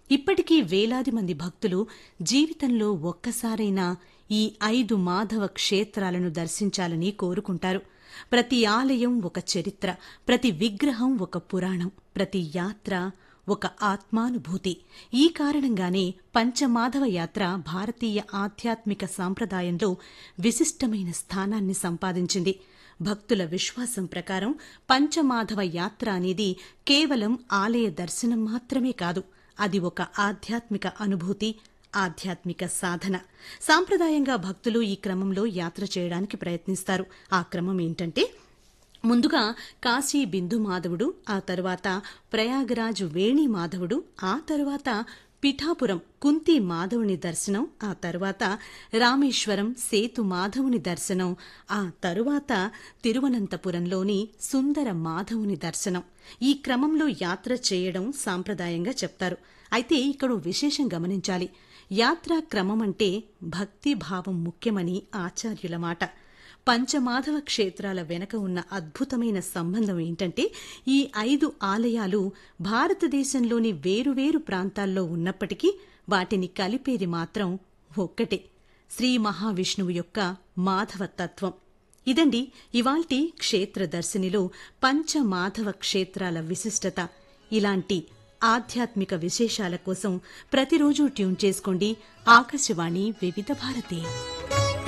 ఇప్పటికీ వేలాది మంది భక్తులు జీవితంలో ఒక్కసారైనా ఈ ఐదు మాధవ క్షేత్రాలను దర్శించాలని కోరుకుంటారు ప్రతి ఆలయం ఒక చరిత్ర ప్రతి విగ్రహం ఒక పురాణం ప్రతి యాత్ర ఒక ఆత్మానుభూతి ఈ కారణంగానే పంచమాధవ యాత్ర భారతీయ ఆధ్యాత్మిక సాంప్రదాయంలో విశిష్టమైన స్థానాన్ని సంపాదించింది భక్తుల విశ్వాసం ప్రకారం పంచమాధవ యాత్ర అనేది కేవలం ఆలయ దర్శనం మాత్రమే కాదు అది ఒక ఆధ్యాత్మిక అనుభూతి ఆధ్యాత్మిక సాధన సాంప్రదాయంగా భక్తులు ఈ క్రమంలో యాత్ర చేయడానికి ప్రయత్నిస్తారు ఆ క్రమం ఏంటంటే ముందుగా కాశీ బిందు మాధవుడు ఆ తరువాత ప్రయాగరాజు వేణి మాధవుడు ఆ తరువాత పిఠాపురం కుంతి మాధవుని దర్శనం ఆ తరువాత రామేశ్వరం సేతు మాధవుని దర్శనం ఆ తరువాత తిరువనంతపురంలోని సుందర మాధవుని దర్శనం ఈ క్రమంలో యాత్ర చేయడం సాంప్రదాయంగా చెప్తారు అయితే ఇక్కడ విశేషం గమనించాలి యాత్రా క్రమం అంటే భక్తి భావం ముఖ్యమని ఆచార్యుల మాట పంచమాధవ క్షేత్రాల వెనక ఉన్న అద్భుతమైన సంబంధం ఏంటంటే ఈ ఐదు ఆలయాలు భారతదేశంలోని వేరువేరు ప్రాంతాల్లో ఉన్నప్పటికీ వాటిని కలిపేది మాత్రం ఒక్కటే శ్రీ మహావిష్ణువు యొక్క మాధవ తత్వం ఇదండి ఇవాల్టి క్షేత్ర దర్శనిలో పంచమాధవ క్షేత్రాల విశిష్టత ఇలాంటి ఆధ్యాత్మిక విశేషాల కోసం ప్రతిరోజు ట్యూన్ చేసుకోండి ఆకాశవాణి వివిధ భారతి